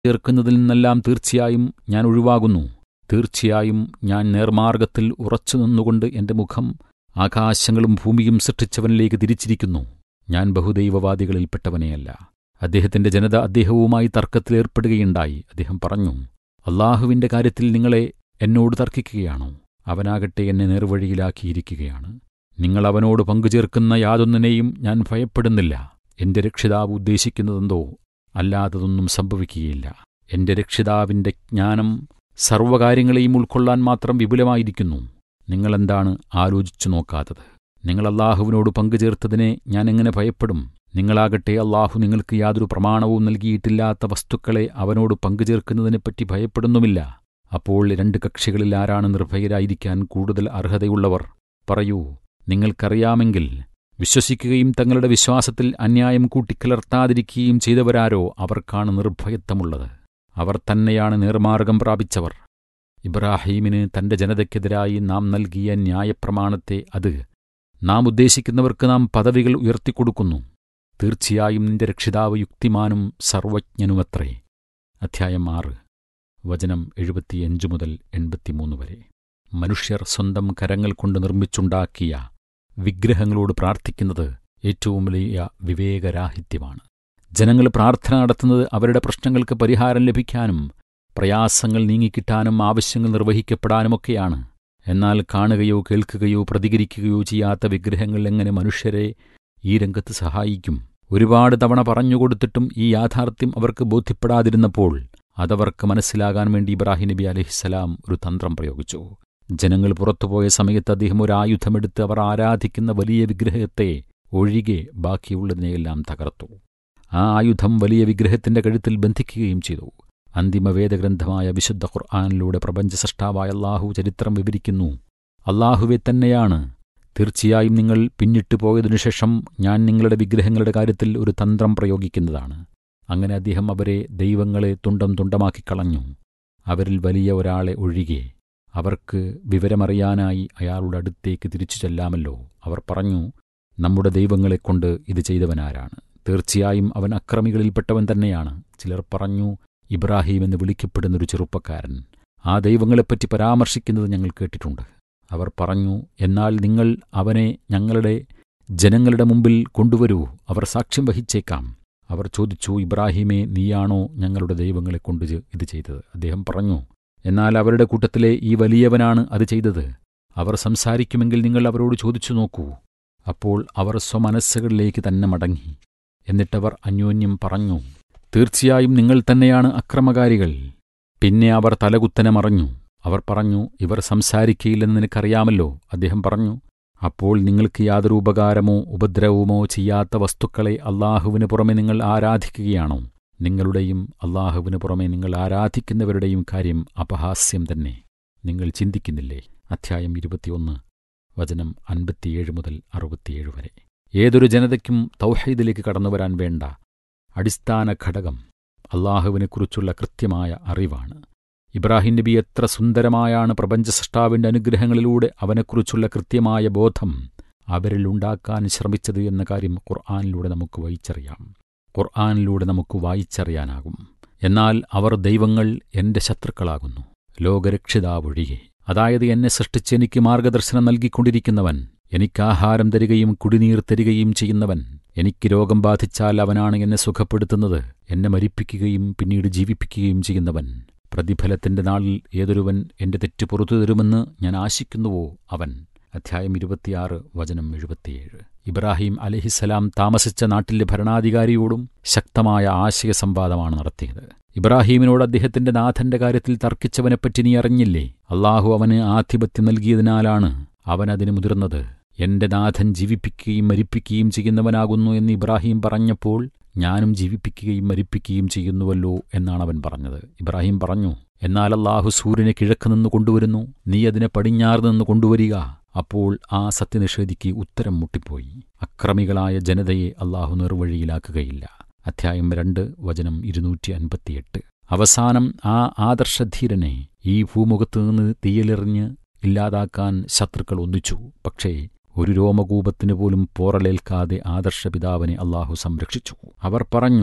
ചേർക്കുന്നതിൽ നിന്നെല്ലാം തീർച്ചയായും ഞാൻ ഒഴിവാകുന്നു തീർച്ചയായും ഞാൻ നേർമാർഗത്തിൽ ഉറച്ചു നിന്നുകൊണ്ട് എന്റെ മുഖം ആകാശങ്ങളും ഭൂമിയും സൃഷ്ടിച്ചവനിലേക്ക് തിരിച്ചിരിക്കുന്നു ഞാൻ ബഹുദൈവവാദികളിൽപ്പെട്ടവനെയല്ല അദ്ദേഹത്തിന്റെ ജനത അദ്ദേഹവുമായി തർക്കത്തിലേർപ്പെടുകയുണ്ടായി അദ്ദേഹം പറഞ്ഞു അള്ളാഹുവിന്റെ കാര്യത്തിൽ നിങ്ങളെ എന്നോട് തർക്കിക്കുകയാണോ അവനാകട്ടെ എന്നെ നേർവഴിയിലാക്കിയിരിക്കുകയാണ് നിങ്ങൾ അവനോട് പങ്കുചേർക്കുന്ന യാതൊന്നിനെയും ഞാൻ ഭയപ്പെടുന്നില്ല എന്റെ രക്ഷിതാവ് ഉദ്ദേശിക്കുന്നതെന്തോ അല്ലാത്തതൊന്നും സംഭവിക്കുകയില്ല എന്റെ രക്ഷിതാവിന്റെ ജ്ഞാനം സർവ്വകാര്യങ്ങളെയും ഉൾക്കൊള്ളാൻ മാത്രം വിപുലമായിരിക്കുന്നു നിങ്ങളെന്താണ് ആലോചിച്ചു നോക്കാത്തത് നിങ്ങൾ അള്ളാഹുവിനോട് പങ്കുചേർത്തതിനെ ഞാൻ എങ്ങനെ ഭയപ്പെടും നിങ്ങളാകട്ടെ അള്ളാഹു നിങ്ങൾക്ക് യാതൊരു പ്രമാണവും നൽകിയിട്ടില്ലാത്ത വസ്തുക്കളെ അവനോട് പങ്കുചേർക്കുന്നതിനെപ്പറ്റി ഭയപ്പെടുന്നുമില്ല അപ്പോൾ രണ്ട് കക്ഷികളിൽ ആരാണ് നിർഭയരായിരിക്കാൻ കൂടുതൽ അർഹതയുള്ളവർ പറയൂ നിങ്ങൾക്കറിയാമെങ്കിൽ വിശ്വസിക്കുകയും തങ്ങളുടെ വിശ്വാസത്തിൽ അന്യായം കൂട്ടിക്കലർത്താതിരിക്കുകയും ചെയ്തവരാരോ അവർക്കാണ് നിർഭയത്വമുള്ളത് അവർ തന്നെയാണ് നേർമാർഗം പ്രാപിച്ചവർ ഇബ്രാഹീമിന് തന്റെ ജനതയ്ക്കെതിരായി നാം നൽകിയ ന്യായപ്രമാണത്തെ അത് നാം ഉദ്ദേശിക്കുന്നവർക്ക് നാം പദവികൾ ഉയർത്തിക്കൊടുക്കുന്നു തീർച്ചയായും നിന്റെ രക്ഷിതാവ് യുക്തിമാനും സർവജ്ഞനുമത്രേ അധ്യായം ആറ് വചനം എഴുപത്തിയഞ്ച് മുതൽ എൺപത്തിമൂന്ന് വരെ മനുഷ്യർ സ്വന്തം കരങ്ങൾ കൊണ്ട് നിർമ്മിച്ചുണ്ടാക്കിയ വിഗ്രഹങ്ങളോട് പ്രാർത്ഥിക്കുന്നത് ഏറ്റവും വലിയ വിവേകരാഹിത്യമാണ് ജനങ്ങൾ പ്രാർത്ഥന നടത്തുന്നത് അവരുടെ പ്രശ്നങ്ങൾക്ക് പരിഹാരം ലഭിക്കാനും പ്രയാസങ്ങൾ നീങ്ങിക്കിട്ടാനും ആവശ്യങ്ങൾ നിർവഹിക്കപ്പെടാനുമൊക്കെയാണ് എന്നാൽ കാണുകയോ കേൾക്കുകയോ പ്രതികരിക്കുകയോ ചെയ്യാത്ത വിഗ്രഹങ്ങൾ എങ്ങനെ മനുഷ്യരെ ഈ രംഗത്ത് സഹായിക്കും ഒരുപാട് തവണ പറഞ്ഞുകൊടുത്തിട്ടും ഈ യാഥാർത്ഥ്യം അവർക്ക് ബോധ്യപ്പെടാതിരുന്നപ്പോൾ അതവർക്ക് മനസ്സിലാകാൻ വേണ്ടി ഇബ്രാഹിം നബി അലഹിസ്സലാം ഒരു തന്ത്രം പ്രയോഗിച്ചു ജനങ്ങൾ പുറത്തുപോയ സമയത്ത് അദ്ദേഹം ഒരു ആയുധമെടുത്ത് അവർ ആരാധിക്കുന്ന വലിയ വിഗ്രഹത്തെ ഒഴികെ ബാക്കിയുള്ളതിനെയെല്ലാം തകർത്തു ആ ആയുധം വലിയ വിഗ്രഹത്തിന്റെ കഴുത്തിൽ ബന്ധിക്കുകയും ചെയ്തു അന്തിമ വേദഗ്രന്ഥമായ വിശുദ്ധ ഖുർആാനിലൂടെ പ്രപഞ്ചസൃഷ്ടാവായ അള്ളാഹു ചരിത്രം വിവരിക്കുന്നു അള്ളാഹുവെ തന്നെയാണ് തീർച്ചയായും നിങ്ങൾ പിന്നിട്ടു പോയതിനുശേഷം ഞാൻ നിങ്ങളുടെ വിഗ്രഹങ്ങളുടെ കാര്യത്തിൽ ഒരു തന്ത്രം പ്രയോഗിക്കുന്നതാണ് അങ്ങനെ അദ്ദേഹം അവരെ ദൈവങ്ങളെ തുണ്ടം തുണ്ടമാക്കി കളഞ്ഞു അവരിൽ വലിയ ഒരാളെ ഒഴികെ അവർക്ക് വിവരമറിയാനായി അയാളുടെ അടുത്തേക്ക് തിരിച്ചു ചെല്ലാമല്ലോ അവർ പറഞ്ഞു നമ്മുടെ ദൈവങ്ങളെക്കൊണ്ട് ഇത് ചെയ്തവനാരാണ് തീർച്ചയായും അവൻ അക്രമികളിൽപ്പെട്ടവൻ തന്നെയാണ് ചിലർ പറഞ്ഞു ഇബ്രാഹിം എന്ന് വിളിക്കപ്പെടുന്നൊരു ചെറുപ്പക്കാരൻ ആ ദൈവങ്ങളെപ്പറ്റി പരാമർശിക്കുന്നത് ഞങ്ങൾ കേട്ടിട്ടുണ്ട് അവർ പറഞ്ഞു എന്നാൽ നിങ്ങൾ അവനെ ഞങ്ങളുടെ ജനങ്ങളുടെ മുമ്പിൽ കൊണ്ടുവരൂ അവർ സാക്ഷ്യം വഹിച്ചേക്കാം അവർ ചോദിച്ചു ഇബ്രാഹിമെ നീയാണോ ഞങ്ങളുടെ ദൈവങ്ങളെ കൊണ്ട് ഇത് ചെയ്തത് അദ്ദേഹം പറഞ്ഞു എന്നാൽ അവരുടെ കൂട്ടത്തിലെ ഈ വലിയവനാണ് അത് ചെയ്തത് അവർ സംസാരിക്കുമെങ്കിൽ നിങ്ങൾ അവരോട് ചോദിച്ചു നോക്കൂ അപ്പോൾ അവർ സ്വമനസ്സുകളിലേക്ക് തന്നെ മടങ്ങി എന്നിട്ടവർ അന്യോന്യം പറഞ്ഞു തീർച്ചയായും നിങ്ങൾ തന്നെയാണ് അക്രമകാരികൾ പിന്നെ അവർ തലകുത്തനെ മറഞ്ഞു അവർ പറഞ്ഞു ഇവർ സംസാരിക്കയില്ലെന്ന് നിനക്കറിയാമല്ലോ അദ്ദേഹം പറഞ്ഞു അപ്പോൾ നിങ്ങൾക്ക് യാതൊരു ഉപകാരമോ ഉപദ്രവമോ ചെയ്യാത്ത വസ്തുക്കളെ അള്ളാഹുവിന് പുറമെ നിങ്ങൾ ആരാധിക്കുകയാണോ നിങ്ങളുടെയും അള്ളാഹുവിന് പുറമെ നിങ്ങൾ ആരാധിക്കുന്നവരുടെയും കാര്യം അപഹാസ്യം തന്നെ നിങ്ങൾ ചിന്തിക്കുന്നില്ലേ അധ്യായം ഇരുപത്തിയൊന്ന് വചനം അൻപത്തിയേഴ് മുതൽ അറുപത്തിയേഴ് വരെ ഏതൊരു ജനതയ്ക്കും തൗഹീദിലേക്ക് കടന്നുവരാൻ വേണ്ട അടിസ്ഥാന ഘടകം അള്ളാഹുവിനെക്കുറിച്ചുള്ള കൃത്യമായ അറിവാണ് ഇബ്രാഹിം നബി എത്ര സുന്ദരമായാണ് പ്രപഞ്ചസൃഷ്ടാവിന്റെ അനുഗ്രഹങ്ങളിലൂടെ അവനെക്കുറിച്ചുള്ള കൃത്യമായ ബോധം അവരിൽ ഉണ്ടാക്കാൻ ശ്രമിച്ചത് എന്ന കാര്യം ഖുർആാനിലൂടെ നമുക്ക് വായിച്ചറിയാം ഖുർആാനിലൂടെ നമുക്ക് വായിച്ചറിയാനാകും എന്നാൽ അവർ ദൈവങ്ങൾ എന്റെ ശത്രുക്കളാകുന്നു ലോകരക്ഷിതാവൊഴികെ അതായത് എന്നെ സൃഷ്ടിച്ച് എനിക്ക് മാർഗദർശനം നൽകിക്കൊണ്ടിരിക്കുന്നവൻ എനിക്ക് ആഹാരം തരികയും കുടിനീർ തരികയും ചെയ്യുന്നവൻ എനിക്ക് രോഗം ബാധിച്ചാൽ അവനാണ് എന്നെ സുഖപ്പെടുത്തുന്നത് എന്നെ മരിപ്പിക്കുകയും പിന്നീട് ജീവിപ്പിക്കുകയും ചെയ്യുന്നവൻ പ്രതിഫലത്തിന്റെ നാളിൽ ഏതൊരുവൻ എന്റെ തെറ്റ് പുറത്തു തരുമെന്ന് ഞാൻ ആശിക്കുന്നുവോ അവൻ അധ്യായം ഇരുപത്തിയാറ് വചനം എഴുപത്തിയേഴ് ഇബ്രാഹിം അലഹിസലാം താമസിച്ച നാട്ടിലെ ഭരണാധികാരിയോടും ശക്തമായ ആശയസംവാദമാണ് നടത്തിയത് ഇബ്രാഹീമിനോട് അദ്ദേഹത്തിന്റെ നാഥന്റെ കാര്യത്തിൽ തർക്കിച്ചവനെപ്പറ്റി നീ അറിഞ്ഞില്ലേ അള്ളാഹു അവന് ആധിപത്യം നൽകിയതിനാലാണ് അവൻ അതിന് മുതിർന്നത് എന്റെ നാഥൻ ജീവിപ്പിക്കുകയും മരിപ്പിക്കുകയും ചെയ്യുന്നവനാകുന്നു എന്ന് ഇബ്രാഹിം പറഞ്ഞപ്പോൾ ഞാനും ജീവിപ്പിക്കുകയും മരിപ്പിക്കുകയും ചെയ്യുന്നുവല്ലോ എന്നാണ് അവൻ പറഞ്ഞത് ഇബ്രാഹിം പറഞ്ഞു എന്നാൽ അള്ളാഹു സൂര്യനെ കിഴക്ക് നിന്ന് കൊണ്ടുവരുന്നു നീ അതിനെ പടിഞ്ഞാറ് നിന്ന് കൊണ്ടുവരിക അപ്പോൾ ആ സത്യനിഷേധിക്ക് ഉത്തരം മുട്ടിപ്പോയി അക്രമികളായ ജനതയെ അള്ളാഹു നിർവഴിയിലാക്കുകയില്ല അധ്യായം രണ്ട് വചനം ഇരുന്നൂറ്റി അൻപത്തിയെട്ട് അവസാനം ആ ആദർശധീരനെ ഈ ഭൂമുഖത്ത് നിന്ന് തീയലെറിഞ്ഞ് ഇല്ലാതാക്കാൻ ശത്രുക്കൾ ഒന്നിച്ചു പക്ഷേ ഒരു രോമകൂപത്തിന് പോലും പോറലേൽക്കാതെ ആദർശപിതാവിനെ അള്ളാഹു സംരക്ഷിച്ചു അവർ പറഞ്ഞു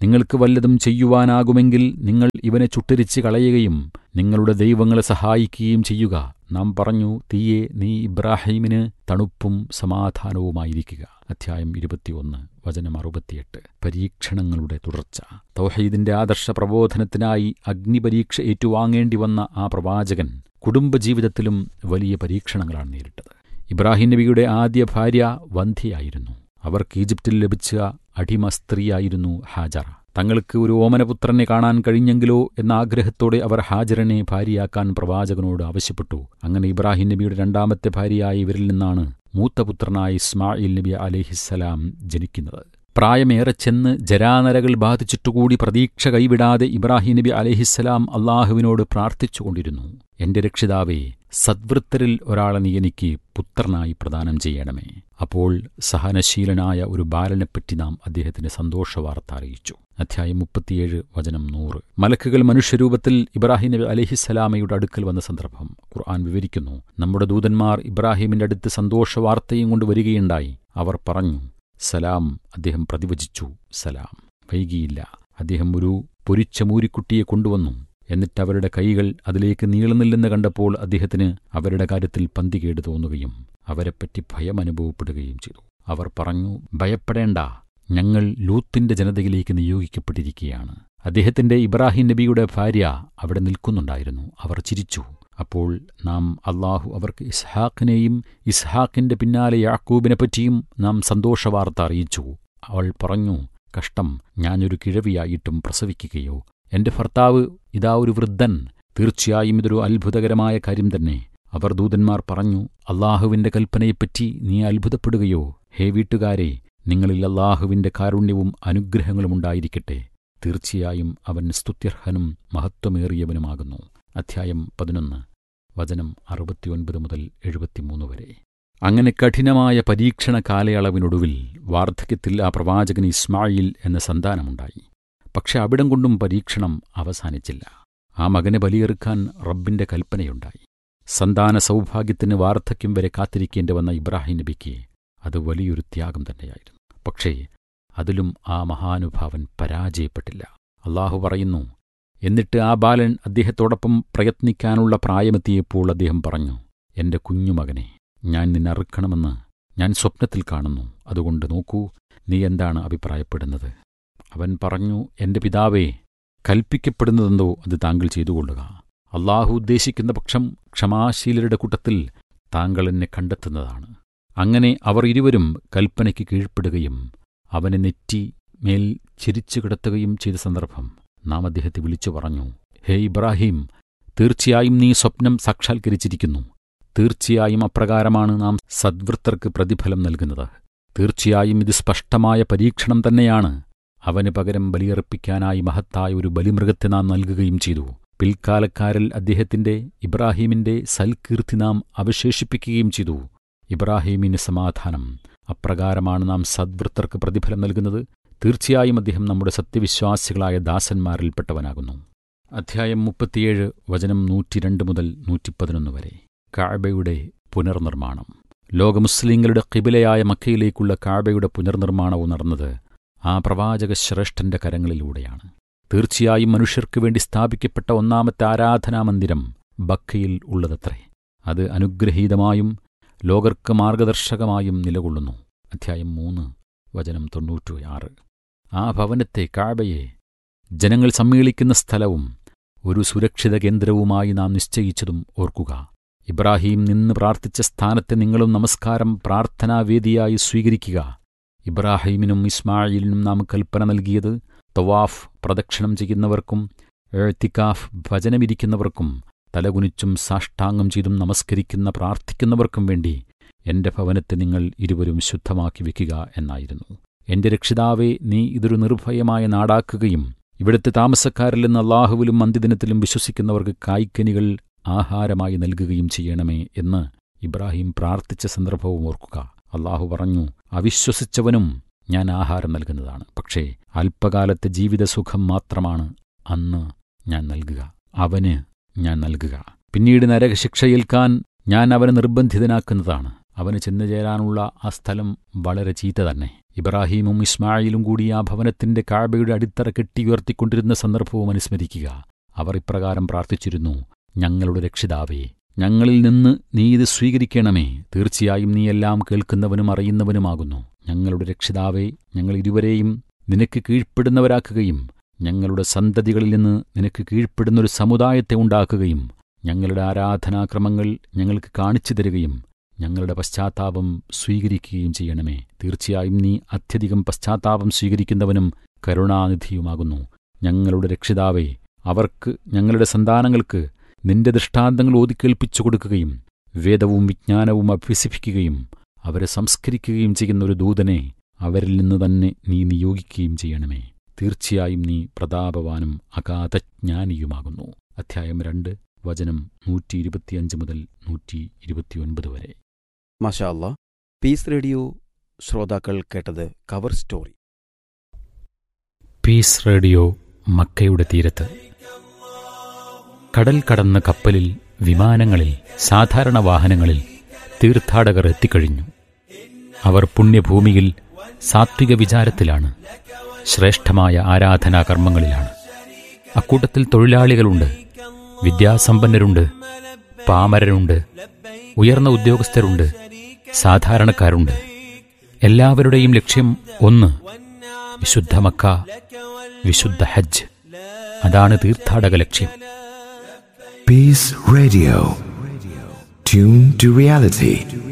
നിങ്ങൾക്ക് വല്ലതും ചെയ്യുവാനാകുമെങ്കിൽ നിങ്ങൾ ഇവനെ ചുട്ടരിച്ച് കളയുകയും നിങ്ങളുടെ ദൈവങ്ങളെ സഹായിക്കുകയും ചെയ്യുക നാം പറഞ്ഞു തീയെ നീ ഇബ്രാഹീമിന് തണുപ്പും സമാധാനവുമായിരിക്കുക അധ്യായം ഇരുപത്തിയൊന്ന് വചനം അറുപത്തിയെട്ട് പരീക്ഷണങ്ങളുടെ തുടർച്ച തൗഹീദിന്റെ ആദർശ പ്രബോധനത്തിനായി അഗ്നിപരീക്ഷ ഏറ്റുവാങ്ങേണ്ടി വന്ന ആ പ്രവാചകൻ കുടുംബജീവിതത്തിലും വലിയ പരീക്ഷണങ്ങളാണ് നേരിട്ടത് ഇബ്രാഹിം നബിയുടെ ആദ്യ ഭാര്യ വന്ധ്യയായിരുന്നു അവർക്ക് ഈജിപ്തിൽ ലഭിച്ച അടിമ സ്ത്രീയായിരുന്നു ഹാജറ തങ്ങൾക്ക് ഒരു ഓമനപുത്രനെ കാണാൻ കഴിഞ്ഞെങ്കിലോ എന്ന ആഗ്രഹത്തോടെ അവർ ഹാജറിനെ ഭാര്യയാക്കാൻ പ്രവാചകനോട് ആവശ്യപ്പെട്ടു അങ്ങനെ ഇബ്രാഹിം നബിയുടെ രണ്ടാമത്തെ ഭാര്യയായ ഇവരിൽ നിന്നാണ് മൂത്തപുത്രനായ ഇസ്മായിൽ നബി അലഹിസ്സലാം ജനിക്കുന്നത് പ്രായമേറെ ചെന്ന് ജരാനരകൾ ബാധിച്ചിട്ടുകൂടി പ്രതീക്ഷ കൈവിടാതെ ഇബ്രാഹിം നബി അലഹിസ്സലാം അള്ളാഹുവിനോട് പ്രാർത്ഥിച്ചുകൊണ്ടിരുന്നു എന്റെ രക്ഷിതാവേ സദ്വൃത്തരിൽ ഒരാളെ നീ എനിക്ക് പുത്രനായി പ്രദാനം ചെയ്യണമേ അപ്പോൾ സഹനശീലനായ ഒരു ബാലനെപ്പറ്റി നാം അദ്ദേഹത്തിന് സന്തോഷവാർത്ത അറിയിച്ചു അധ്യായം മുപ്പത്തിയേഴ് വചനം നൂറ് മലക്കുകൾ മനുഷ്യരൂപത്തിൽ ഇബ്രാഹിം നബി അലഹിസ്സലാമയുടെ അടുക്കൽ വന്ന സന്ദർഭം ഖുർആൻ വിവരിക്കുന്നു നമ്മുടെ ദൂതന്മാർ ഇബ്രാഹിമിന്റെ അടുത്ത് സന്തോഷവാർത്തയും കൊണ്ട് വരികയുണ്ടായി അവർ പറഞ്ഞു സലാം അദ്ദേഹം പ്രതിവചിച്ചു സലാം വൈകിയില്ല അദ്ദേഹം ഒരു പൊരിച്ച മൂരിക്കുട്ടിയെ കൊണ്ടുവന്നു എന്നിട്ട് അവരുടെ കൈകൾ അതിലേക്ക് നീളുന്നില്ലെന്ന് കണ്ടപ്പോൾ അദ്ദേഹത്തിന് അവരുടെ കാര്യത്തിൽ പന്തികേട് തോന്നുകയും അവരെപ്പറ്റി ഭയം അനുഭവപ്പെടുകയും ചെയ്തു അവർ പറഞ്ഞു ഭയപ്പെടേണ്ട ഞങ്ങൾ ലൂത്തിന്റെ ജനതയിലേക്ക് നിയോഗിക്കപ്പെട്ടിരിക്കുകയാണ് അദ്ദേഹത്തിന്റെ ഇബ്രാഹിം നബിയുടെ ഭാര്യ അവിടെ നിൽക്കുന്നുണ്ടായിരുന്നു അവർ ചിരിച്ചു അപ്പോൾ നാം അള്ളാഹു അവർക്ക് ഇസ്ഹാഖിനെയും ഇസ്ഹാഖിന്റെ പിന്നാലെ യാക്കൂബിനെ പറ്റിയും നാം സന്തോഷവാർത്ത അറിയിച്ചു അവൾ പറഞ്ഞു കഷ്ടം ഞാനൊരു കിഴവിയായിട്ടും പ്രസവിക്കുകയോ എന്റെ ഭർത്താവ് ഇതാ ഒരു വൃദ്ധൻ തീർച്ചയായും ഇതൊരു അത്ഭുതകരമായ കാര്യം തന്നെ അവർ ദൂതന്മാർ പറഞ്ഞു അള്ളാഹുവിന്റെ കൽപ്പനയെപ്പറ്റി നീ അത്ഭുതപ്പെടുകയോ ഹേ വീട്ടുകാരെ നിങ്ങളിൽ അള്ളാഹുവിന്റെ കാരുണ്യവും അനുഗ്രഹങ്ങളും ഉണ്ടായിരിക്കട്ടെ തീർച്ചയായും അവൻ സ്തുത്യർഹനും മഹത്വമേറിയവനുമാകുന്നു അധ്യായം പതിനൊന്ന് വചനം അറുപത്തിയൊൻപത് മുതൽ എഴുപത്തിമൂന്ന് വരെ അങ്ങനെ കഠിനമായ പരീക്ഷണ കാലയളവിനൊടുവിൽ വാർദ്ധക്യത്തിൽ ആ പ്രവാചകന് ഇസ്മായിൽ എന്ന സന്താനമുണ്ടായി പക്ഷെ അവിടം കൊണ്ടും പരീക്ഷണം അവസാനിച്ചില്ല ആ മകനെ ബലിയെറുക്കാൻ റബ്ബിന്റെ കൽപ്പനയുണ്ടായി സന്താന സൗഭാഗ്യത്തിന് വാർദ്ധക്യം വരെ കാത്തിരിക്കേണ്ടി വന്ന ഇബ്രാഹിം നബിക്ക് അത് വലിയൊരു ത്യാഗം തന്നെയായിരുന്നു പക്ഷേ അതിലും ആ മഹാനുഭാവൻ പരാജയപ്പെട്ടില്ല അള്ളാഹു പറയുന്നു എന്നിട്ട് ആ ബാലൻ അദ്ദേഹത്തോടൊപ്പം പ്രയത്നിക്കാനുള്ള പ്രായമെത്തിയപ്പോൾ അദ്ദേഹം പറഞ്ഞു എന്റെ കുഞ്ഞുമകനെ ഞാൻ നിന്നെ അറുക്കണമെന്ന് ഞാൻ സ്വപ്നത്തിൽ കാണുന്നു അതുകൊണ്ട് നോക്കൂ നീ എന്താണ് അഭിപ്രായപ്പെടുന്നത് അവൻ പറഞ്ഞു എന്റെ പിതാവേ കൽപ്പിക്കപ്പെടുന്നതെന്തോ അത് താങ്കൾ ചെയ്തുകൊള്ളുക അള്ളാഹു ഉദ്ദേശിക്കുന്ന പക്ഷം ക്ഷമാശീലരുടെ കൂട്ടത്തിൽ താങ്കൾ എന്നെ കണ്ടെത്തുന്നതാണ് അങ്ങനെ അവർ ഇരുവരും കൽപ്പനയ്ക്ക് കീഴ്പ്പെടുകയും അവനെ നെറ്റി മേൽ ചിരിച്ചു കിടത്തുകയും ചെയ്ത സന്ദർഭം നാം അദ്ദേഹത്തെ വിളിച്ചു പറഞ്ഞു ഹേ ഇബ്രാഹിം തീർച്ചയായും നീ സ്വപ്നം സാക്ഷാത്കരിച്ചിരിക്കുന്നു തീർച്ചയായും അപ്രകാരമാണ് നാം സദ്വൃത്തർക്ക് പ്രതിഫലം നൽകുന്നത് തീർച്ചയായും ഇത് സ്പഷ്ടമായ പരീക്ഷണം തന്നെയാണ് അവന് പകരം ബലിയർപ്പിക്കാനായി മഹത്തായ ഒരു ബലിമൃഗത്തെ നാം നൽകുകയും ചെയ്തു പിൽക്കാലക്കാരിൽ അദ്ദേഹത്തിന്റെ ഇബ്രാഹീമിന്റെ സൽകീർത്തി നാം അവശേഷിപ്പിക്കുകയും ചെയ്തു ഇബ്രാഹീമിന് സമാധാനം അപ്രകാരമാണ് നാം സദ്വൃത്തർക്ക് പ്രതിഫലം നൽകുന്നത് തീർച്ചയായും അദ്ദേഹം നമ്മുടെ സത്യവിശ്വാസികളായ ദാസന്മാരിൽപ്പെട്ടവനാകുന്നു അധ്യായം മുപ്പത്തിയേഴ് വചനം നൂറ്റിരണ്ട് മുതൽ നൂറ്റിപ്പതിനൊന്ന് വരെ കാബയുടെ പുനർനിർമ്മാണം ലോകമുസ്ലിങ്ങളുടെ കിബിലയായ മക്കയിലേക്കുള്ള കാബയുടെ പുനർനിർമ്മാണവും നടന്നത് ആ പ്രവാചക ശ്രേഷ്ഠന്റെ കരങ്ങളിലൂടെയാണ് തീർച്ചയായും മനുഷ്യർക്കു വേണ്ടി സ്ഥാപിക്കപ്പെട്ട ഒന്നാമത്തെ ആരാധനാമന്ദിരം ബക്കയിൽ ഉള്ളതത്രേ അത് അനുഗ്രഹീതമായും ലോകർക്ക് മാർഗദർശകമായും നിലകൊള്ളുന്നു അധ്യായം മൂന്ന് വചനം തൊണ്ണൂറ്റിയാറ് ആ ഭവനത്തെ കാബയെ ജനങ്ങൾ സമ്മേളിക്കുന്ന സ്ഥലവും ഒരു സുരക്ഷിത കേന്ദ്രവുമായി നാം നിശ്ചയിച്ചതും ഓർക്കുക ഇബ്രാഹിം നിന്ന് പ്രാർത്ഥിച്ച സ്ഥാനത്തെ നിങ്ങളും നമസ്കാരം പ്രാർത്ഥനാവേദിയായി സ്വീകരിക്കുക ഇബ്രാഹീമിനും ഇസ്മായിലിനും നാം കൽപ്പന നൽകിയത് തവാഫ് പ്രദക്ഷിണം ചെയ്യുന്നവർക്കും എഴുത്തിക്കാഫ് ഭജനമിരിക്കുന്നവർക്കും തലകുനിച്ചും സാഷ്ടാംഗം ചെയ്തും നമസ്കരിക്കുന്ന പ്രാർത്ഥിക്കുന്നവർക്കും വേണ്ടി എന്റെ ഭവനത്തെ നിങ്ങൾ ഇരുവരും ശുദ്ധമാക്കി വെക്കുക എന്നായിരുന്നു എന്റെ രക്ഷിതാവെ നീ ഇതൊരു നിർഭയമായ നാടാക്കുകയും ഇവിടുത്തെ താമസക്കാരിൽ നിന്ന് അള്ളാഹുവിലും അന്ത്യദിനത്തിലും വിശ്വസിക്കുന്നവർക്ക് കായ്ക്കനികൾ ആഹാരമായി നൽകുകയും ചെയ്യണമേ എന്ന് ഇബ്രാഹിം പ്രാർത്ഥിച്ച സന്ദർഭവും ഓർക്കുക അള്ളാഹു പറഞ്ഞു അവിശ്വസിച്ചവനും ഞാൻ ആഹാരം നൽകുന്നതാണ് പക്ഷേ അല്പകാലത്തെ ജീവിതസുഖം മാത്രമാണ് അന്ന് ഞാൻ നൽകുക അവന് ഞാൻ നൽകുക പിന്നീട് നരകശിക്ഷയേൽക്കാൻ ഞാൻ അവനെ നിർബന്ധിതനാക്കുന്നതാണ് അവന് ചെന്നു ചേരാനുള്ള ആ സ്ഥലം വളരെ ചീത്ത തന്നെ ഇബ്രാഹീമും ഇസ്മായിലും കൂടി ആ ഭവനത്തിന്റെ കാബയുടെ അടിത്തറ കെട്ടിയുയർത്തിക്കൊണ്ടിരുന്ന സന്ദർഭവും അനുസ്മരിക്കുക അവർ ഇപ്രകാരം പ്രാർത്ഥിച്ചിരുന്നു ഞങ്ങളുടെ രക്ഷിതാവേ ഞങ്ങളിൽ നിന്ന് നീ ഇത് സ്വീകരിക്കണമേ തീർച്ചയായും നീ എല്ലാം കേൾക്കുന്നവനും അറിയുന്നവനുമാകുന്നു ഞങ്ങളുടെ രക്ഷിതാവേ ഞങ്ങൾ ഇരുവരെയും നിനക്ക് കീഴ്പ്പെടുന്നവരാക്കുകയും ഞങ്ങളുടെ സന്തതികളിൽ നിന്ന് നിനക്ക് കീഴ്പ്പെടുന്നൊരു സമുദായത്തെ ഉണ്ടാക്കുകയും ഞങ്ങളുടെ ആരാധനാക്രമങ്ങൾ ഞങ്ങൾക്ക് കാണിച്ചു തരികയും ഞങ്ങളുടെ പശ്ചാത്താപം സ്വീകരിക്കുകയും ചെയ്യണമേ തീർച്ചയായും നീ അത്യധികം പശ്ചാത്താപം സ്വീകരിക്കുന്നവനും കരുണാനിധിയുമാകുന്നു ഞങ്ങളുടെ രക്ഷിതാവേ അവർക്ക് ഞങ്ങളുടെ സന്താനങ്ങൾക്ക് നിന്റെ ദൃഷ്ടാന്തങ്ങൾ ഓതിക്കേൽപ്പിച്ചു കൊടുക്കുകയും വേദവും വിജ്ഞാനവും അഭ്യസിപ്പിക്കുകയും അവരെ സംസ്കരിക്കുകയും ചെയ്യുന്ന ഒരു ദൂതനെ അവരിൽ നിന്ന് തന്നെ നീ നിയോഗിക്കുകയും ചെയ്യണമേ തീർച്ചയായും നീ പ്രതാപവാനും അഗാധജ്ഞാനിയുമാകുന്നു അധ്യായം രണ്ട് വചനം നൂറ്റി ഇരുപത്തിയഞ്ച് മുതൽ നൂറ്റി ഇരുപത്തിയൊൻപത് വരെ മാഷാ അല്ലാ പീസ് റേഡിയോ ശ്രോതാക്കൾ കേട്ടത് കവർ സ്റ്റോറി പീസ് റേഡിയോ മക്കയുടെ തീരത്ത് കടൽ കടന്ന കപ്പലിൽ വിമാനങ്ങളിൽ സാധാരണ വാഹനങ്ങളിൽ തീർത്ഥാടകർ എത്തിക്കഴിഞ്ഞു അവർ പുണ്യഭൂമിയിൽ സാത്വിക വിചാരത്തിലാണ് ശ്രേഷ്ഠമായ ആരാധനാ കർമ്മങ്ങളിലാണ് അക്കൂട്ടത്തിൽ തൊഴിലാളികളുണ്ട് വിദ്യാസമ്പന്നരുണ്ട് പാമരരുണ്ട് ഉയർന്ന ഉദ്യോഗസ്ഥരുണ്ട് സാധാരണക്കാരുണ്ട് എല്ലാവരുടെയും ലക്ഷ്യം ഒന്ന് വിശുദ്ധ മക്ക വിശുദ്ധ ഹജ്ജ് അതാണ് തീർത്ഥാടക ലക്ഷ്യം Peace Radio. Tune to reality.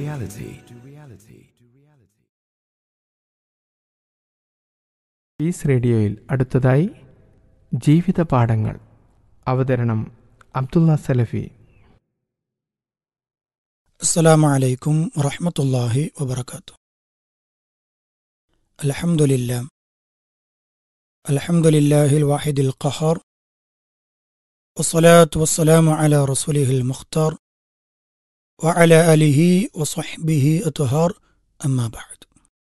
Peace റേഡിയോയിൽ അടുത്തതായി ജീവിത പാഠങ്ങൾ അവതരണം അബ്ദുള്ള സലഫി السلام عليكم ورحمة الله وبركاته الحمد لله الحمد لله الواحد القهار والصلاة والسلام على رسوله المختار وعلى آله وصحبه أطهار أما بعد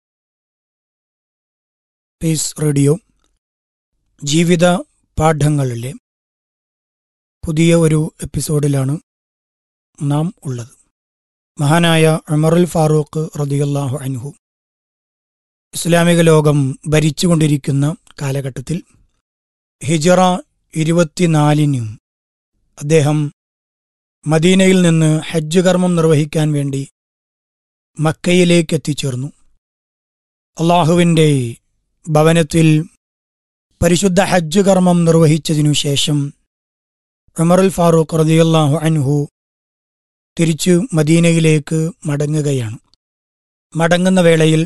പീസ് റേഡിയോ ജീവിത പാഠങ്ങളിലെ പുതിയ ഒരു എപ്പിസോഡിലാണ് നാം ഉള്ളത് മഹാനായ ഉമറുൽ ഫാറൂഖ് റദിയല്ലാഹു അൻഹു ഇസ്ലാമിക ലോകം ഭരിച്ചുകൊണ്ടിരിക്കുന്ന കാലഘട്ടത്തിൽ ഹിജറ ഇരുപത്തിനാലിന് അദ്ദേഹം മദീനയിൽ നിന്ന് ഹജ്ജ് കർമ്മം നിർവഹിക്കാൻ വേണ്ടി മക്കയിലേക്ക് എത്തിച്ചേർന്നു അള്ളാഹുവിൻ്റെ ഭവനത്തിൽ പരിശുദ്ധ ഹജ്ജ് കർമ്മം നിർവഹിച്ചതിനു ശേഷം ഉമറുൽ ഫാറൂഖ് റദിയല്ലാഹു അൻഹു തിരിച്ചു മദീനയിലേക്ക് മടങ്ങുകയാണ് മടങ്ങുന്ന വേളയിൽ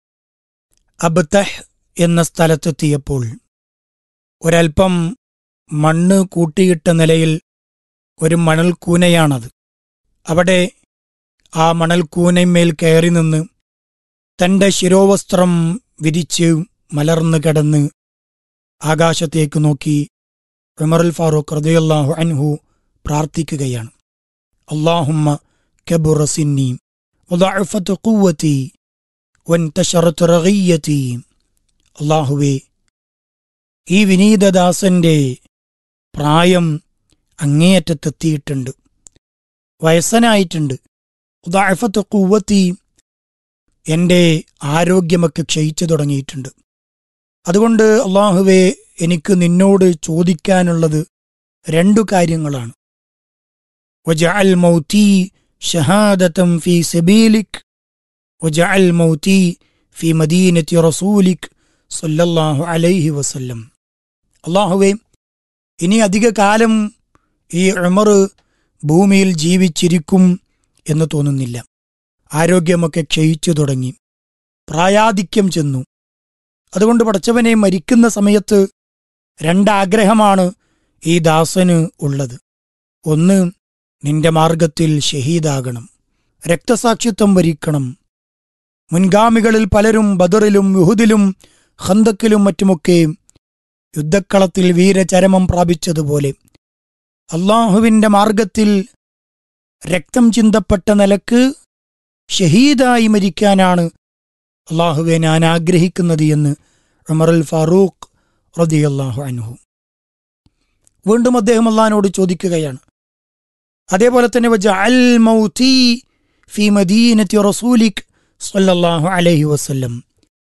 അബ്തഹ് എന്ന സ്ഥലത്തെത്തിയപ്പോൾ ഒരൽപ്പം മണ്ണ് കൂട്ടിയിട്ട നിലയിൽ ഒരു മണൽക്കൂനയാണത് അവിടെ ആ മണൽക്കൂനമേൽ കയറി നിന്ന് തന്റെ ശിരോവസ്ത്രം വിരിച്ച് മലർന്നു കിടന്ന് ആകാശത്തേക്ക് നോക്കി ഉമറുൽ ഫാറൂഖ് റദിയല്ലാഹു അൻഹു പ്രാർത്ഥിക്കുകയാണ് اللهم كبر سني وضعفت قوتي وانتشرت رغيتي അള്ളാഹുവേ ഈ വിനീതദാസന്റെ പ്രായം അങ്ങേയറ്റത്തെത്തിയിട്ടുണ്ട് വയസ്സനായിട്ടുണ്ട് ഉദാഫത്ത് കൂവത്തി എൻ്റെ ആരോഗ്യമൊക്കെ ക്ഷയിച്ചു തുടങ്ങിയിട്ടുണ്ട് അതുകൊണ്ട് അള്ളാഹുവേ എനിക്ക് നിന്നോട് ചോദിക്കാനുള്ളത് രണ്ടു കാര്യങ്ങളാണ് وجعل موتي شهادة في سبيلك وجعل موتي في مدينة رسولك صلى الله عليه وسلم അള്ളാഹുവേ ഇനി അധിക കാലം ഈ ഉമർ ഭൂമിയിൽ ജീവിച്ചിരിക്കും എന്ന് തോന്നുന്നില്ല ആരോഗ്യമൊക്കെ ക്ഷയിച്ചു തുടങ്ങി പ്രായാധിക്യം ചെന്നു അതുകൊണ്ട് പടച്ചവനെ മരിക്കുന്ന സമയത്ത് രണ്ടാഗ്രഹമാണ് ഈ ദാസന് ഉള്ളത് ഒന്ന് നിന്റെ മാർഗത്തിൽ ഷഹീദാകണം രക്തസാക്ഷിത്വം വരിക്കണം മുൻഗാമികളിൽ പലരും ബദറിലും യുഹുദിലും ഖന്തക്കിലും മറ്റുമൊക്കെ യുദ്ധക്കളത്തിൽ വീരചരമം പ്രാപിച്ചതുപോലെ അള്ളാഹുവിന്റെ മാർഗത്തിൽ രക്തം ചിന്തപ്പെട്ട നിലക്ക് ഷഹീദായി മരിക്കാനാണ് അള്ളാഹുവെ ഞാൻ ആഗ്രഹിക്കുന്നത് എന്ന് ഉമറുൽ ഫാറൂഖ് റദിയല്ലാഹു അൻഹു വീണ്ടും അദ്ദേഹം അള്ളഹാനോട് ചോദിക്കുകയാണ് അതേപോലെ തന്നെ വജഅൽ മൗതി ഫി മദീനത്തി റസൂലിക് സല്ലല്ലാഹു അലൈഹി വസല്ലം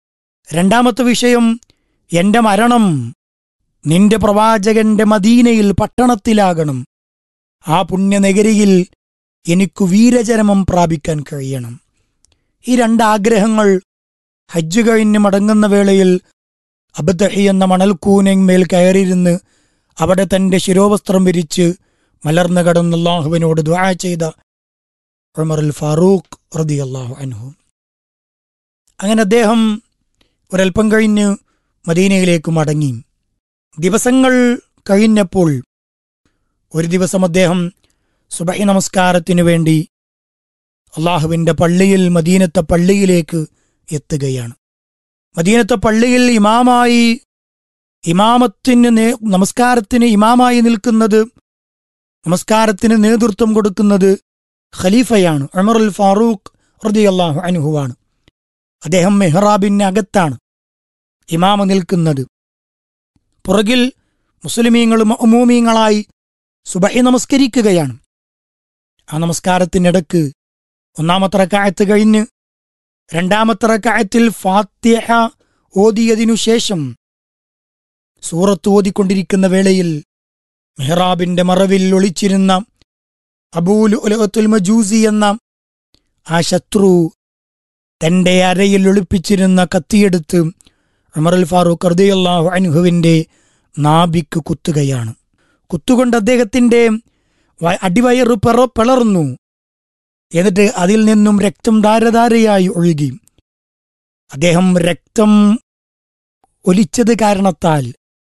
രണ്ടാമത്തെ വിഷയം എന്റെ മരണം നിന്റെ പ്രവാചകന്റെ മദീനയിൽ പട്ടണത്തിലാകണം ആ പുണ്യനഗരിയിൽ എനിക്കു വീരചരമം പ്രാപിക്കാൻ കഴിയണം ഈ രണ്ട് ആഗ്രഹങ്ങൾ ഹജ്ജ് കഴിഞ്ഞ് മടങ്ങുന്ന വേളയിൽ അബദഹി എന്ന മണൽക്കൂനന്മേൽ കയറിയിരുന്ന് അവിടെ തന്റെ ശിരോവസ്ത്രം വിരിച്ച് മലർന്നു കടന്ന് അള്ളാഹുവിനോട് ദ്വാ ചെയ്ത ഉമറുൽ ഫാറൂഖ് റതി അള്ളാഹു അൻഹു അങ്ങനെ അദ്ദേഹം ഒരൽപ്പം കഴിഞ്ഞ് മദീനയിലേക്ക് മടങ്ങി ദിവസങ്ങൾ കഴിഞ്ഞപ്പോൾ ഒരു ദിവസം അദ്ദേഹം സുബഹി നമസ്കാരത്തിനു വേണ്ടി അള്ളാഹുവിന്റെ പള്ളിയിൽ മദീനത്തെ പള്ളിയിലേക്ക് എത്തുകയാണ് മദീനത്തെ പള്ളിയിൽ ഇമാമായി ഇമാമത്തിന് നേ നമസ്കാരത്തിന് ഇമാമായി നിൽക്കുന്നത് നമസ്കാരത്തിന് നേതൃത്വം കൊടുക്കുന്നത് ഖലീഫയാണ് ഉമറുൽ ഫാറൂഖ് റതി അള്ളാഹു അനുഹുവാണ് അദ്ദേഹം മെഹ്റാബിന് അകത്താണ് ഇമാമ നിൽക്കുന്നത് പുറകിൽ മുസ്ലിമീങ്ങളും അമൂമീങ്ങളായി സുബഹി നമസ്കരിക്കുകയാണ് ആ നമസ്കാരത്തിനിടക്ക് ഒന്നാമത്തെ റക്കായത്ത് കഴിഞ്ഞ് രണ്ടാമത്തെ റക്കായത്തിൽ ഫാത്തിഹ ഓതിയതിനു ശേഷം സൂറത്ത് ഓതിക്കൊണ്ടിരിക്കുന്ന വേളയിൽ മെഹ്റാബിന്റെ മറവിൽ ഒളിച്ചിരുന്ന അബൂൽ ഉലഹത്തുൽ മജൂസി എന്ന ആ ശത്രു തന്റെ അരയിൽ ഒളിപ്പിച്ചിരുന്ന കത്തിയെടുത്ത് ഉമറുൽ ഫാറൂഖ് അർദിയല്ലാഹു അൻഹുവിന്റെ നാഭിക്ക് കുത്തുകയാണ് കുത്തുകൊണ്ട് അദ്ദേഹത്തിന്റെ വ- അടിവയറ് പിറ പിളർന്നു എന്നിട്ട് അതിൽ നിന്നും രക്തം ധാരധാരയായി ഒഴുകി അദ്ദേഹം രക്തം ഒലിച്ചത് കാരണത്താൽ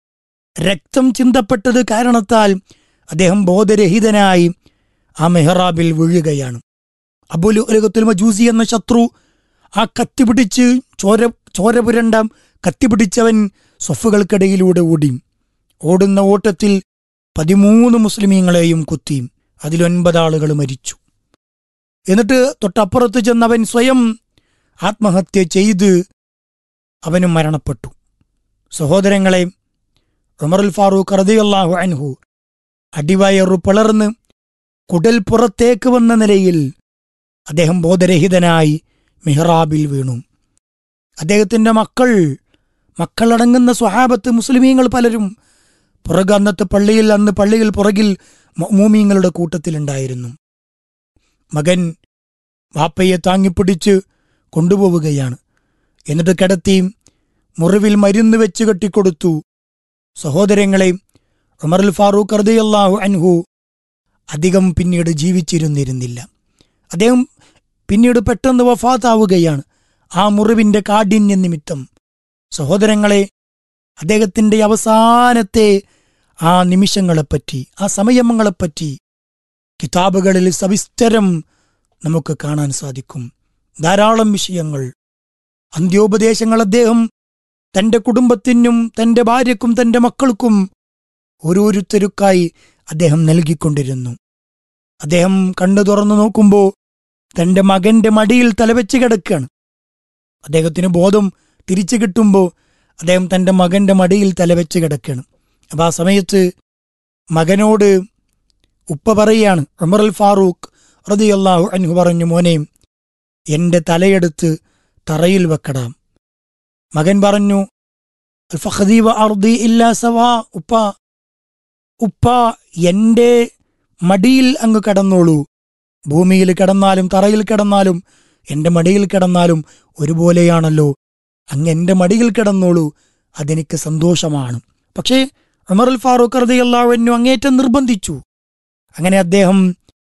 രക്തം ചിന്തപ്പെട്ടത് കാരണത്താൽ അദ്ദേഹം ബോധരഹിതനായി ആ മെഹ്റാബിൽ വീഴുകയാണ് അബുൽ ഉലകത്തുൽ മജൂസി എന്ന ശത്രു ആ കത്തി പിടിച്ച് ചോര ചോര പുരണ്ട കത്തി പിടിച്ചവൻ സ്വഫുകൾക്കിടയിലൂടെ ഓടി ഓടുന്ന ഓട്ടത്തിൽ പതിമൂന്ന് മുസ്ലിമീങ്ങളെയും കുത്തി അതിലൊൻപത് ആളുകൾ മരിച്ചു എന്നിട്ട് തൊട്ടപ്പുറത്ത് ചെന്നവൻ സ്വയം ആത്മഹത്യ ചെയ്ത് അവനും മരണപ്പെട്ടു സഹോദരങ്ങളെ ഉമറുൽ ഫാറൂഖ് റളിയല്ലാഹു അൻഹു അടിവയറു പിളർന്ന് കുടൽ പുറത്തേക്ക് വന്ന നിലയിൽ അദ്ദേഹം ബോധരഹിതനായി മിഹ്റാബിൽ വീണു അദ്ദേഹത്തിന്റെ മക്കൾ മക്കളടങ്ങുന്ന സ്വഹാബത്ത് മുസ്ലിമീങ്ങൾ പലരും പുറകെ അന്നത്തെ പള്ളിയിൽ അന്ന് പള്ളിയിൽ പുറകിൽ മൂമീങ്ങളുടെ കൂട്ടത്തിലുണ്ടായിരുന്നു മകൻ വാപ്പയെ താങ്ങിപ്പിടിച്ച് കൊണ്ടുപോവുകയാണ് എന്നിട്ട് കിടത്തി മുറിവിൽ മരുന്ന് വെച്ച് കെട്ടിക്കൊടുത്തു സഹോദരങ്ങളെ ഉമറുൽ ഫാറൂഖ് റളിയല്ലാഹു അൻഹു അധികം പിന്നീട് ജീവിച്ചിരുന്നിരുന്നില്ല അദ്ദേഹം പിന്നീട് പെട്ടെന്ന് വഫാത്താവുകയാണ് ആ മുറിവിന്റെ കാഠിന്യ നിമിത്തം സഹോദരങ്ങളെ അദ്ദേഹത്തിന്റെ അവസാനത്തെ ആ നിമിഷങ്ങളെപ്പറ്റി ആ സമയങ്ങളെപ്പറ്റി കിതാബുകളിൽ സവിസ്തരം നമുക്ക് കാണാൻ സാധിക്കും ധാരാളം വിഷയങ്ങൾ അന്ത്യോപദേശങ്ങൾ അദ്ദേഹം തന്റെ കുടുംബത്തിനും തന്റെ ഭാര്യക്കും തന്റെ മക്കൾക്കും ഓരോരുത്തരുക്കായി അദ്ദേഹം നൽകിക്കൊണ്ടിരുന്നു അദ്ദേഹം കണ്ണു തുറന്നു നോക്കുമ്പോൾ തന്റെ മകന്റെ മടിയിൽ തലവെച്ച് കിടക്കുകയാണ് അദ്ദേഹത്തിന് ബോധം തിരിച്ചു കിട്ടുമ്പോൾ അദ്ദേഹം തന്റെ മകന്റെ മടിയിൽ തലവെച്ച് കിടക്കുകയാണ് അപ്പൊ ആ സമയത്ത് മകനോട് ഉപ്പ പറയാണ് ഉമറുൽ ഫാറൂഖ് റളിയല്ലാഹു അൻഹു പറഞ്ഞു മോനെ എന്റെ തലയെടുത്ത് തറയിൽ വെക്കടാം മകൻ പറഞ്ഞു "അൽ ഫഖദി വ അർദി ഇല്ലാ സവാ ഉപ്പ ഉപ്പ എന്റെ മടിയിൽ അങ്ങ് കിടന്നോളൂ ഭൂമിയിൽ കിടന്നാലും തറയിൽ കിടന്നാലും എന്റെ മടിയിൽ കിടന്നാലും ഒരുപോലെയാണല്ലോ അങ്ങ് എന്റെ മടിയിൽ കിടന്നോളൂ അതെനിക്ക് സന്തോഷമാണ് പക്ഷേ ഉമറുൽ ഫാറൂഖ് റളിയല്ലാഹു അങ്ങേറ്റം നിർബന്ധിച്ചു അങ്ങനെ അദ്ദേഹം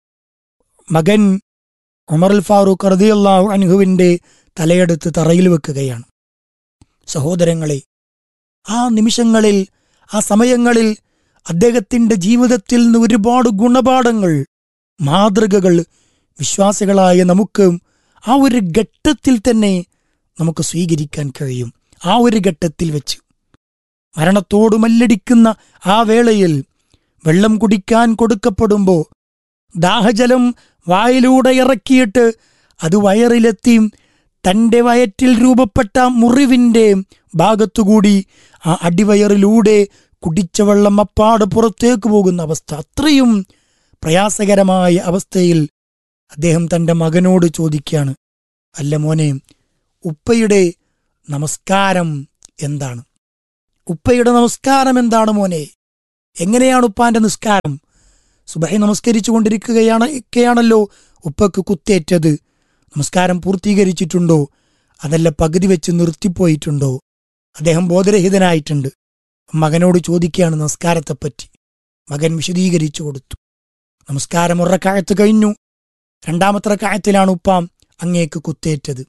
മകൻ ഉമറുൽ ഫാറൂഖ് റളിയല്ലാഹു അൻഹുവിന്റെ തലയെടുത്ത് തറയിൽ വെക്കുകയാണ് സഹോദരങ്ങളെ ആ നിമിഷങ്ങളിൽ ആ സമയങ്ങളിൽ അദ്ദേഹത്തിന്റെ ജീവിതത്തിൽ നിന്ന് ഒരുപാട് ഗുണപാഠങ്ങൾ മാതൃകകൾ വിശ്വാസികളായ നമുക്ക് ആ ഒരു ഘട്ടത്തിൽ തന്നെ നമുക്ക് സ്വീകരിക്കാൻ കഴിയും ആ ഒരു ഘട്ടത്തിൽ വെച്ച് മരണത്തോട് മല്ലടിക്കുന്ന ആ വേളയിൽ വെള്ളം കുടിക്കാൻ കൊടുക്കപ്പെടുമ്പോൾ ദാഹജലം വായിലൂടെ ഇറക്കിയിട്ട് അത് വയറിലെത്തി തന്റെ വയറ്റിൽ രൂപപ്പെട്ട മുറിവിന്റെ ഭാഗത്തുകൂടി ആ അടിവയറിലൂടെ കുടിച്ച വെള്ളം അപ്പാട് പുറത്തേക്ക് പോകുന്ന അവസ്ഥ അത്രയും പ്രയാസകരമായ അവസ്ഥയിൽ അദ്ദേഹം തന്റെ മകനോട് ചോദിക്കുകയാണ് അല്ല മോനെ ഉപ്പയുടെ നമസ്കാരം എന്താണ് ഉപ്പയുടെ നമസ്കാരം എന്താണ് മോനെ എങ്ങനെയാണ് ഉപ്പാന്റെ നിസ്കാരം സുബഹി നമസ്കരിച്ചു കൊണ്ടിരിക്കുകയാണ് ഒക്കെയാണല്ലോ ഉപ്പക്ക് കുത്തേറ്റത് നമസ്കാരം പൂർത്തീകരിച്ചിട്ടുണ്ടോ അതല്ല പകുതി വെച്ച് നിർത്തിപ്പോയിട്ടുണ്ടോ അദ്ദേഹം ബോധരഹിതനായിട്ടുണ്ട് മകനോട് ചോദിക്കുകയാണ് നമസ്കാരത്തെപ്പറ്റി മകൻ വിശദീകരിച്ചു കൊടുത്തു നമസ്കാരം ഉറക്കായത്ത് കഴിഞ്ഞു രണ്ടാമത്തെ റക്കായത്തിലാണ് ഉപ്പാം അങ്ങേക്ക് കുത്തേറ്റത്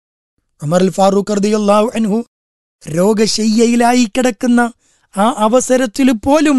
ഉമർ ഫാറൂഖ് റളിയല്ലാഹു അൻഹു രോഗശയ്യയിലായി കിടക്കുന്ന ആ അവസരത്തിൽ പോലും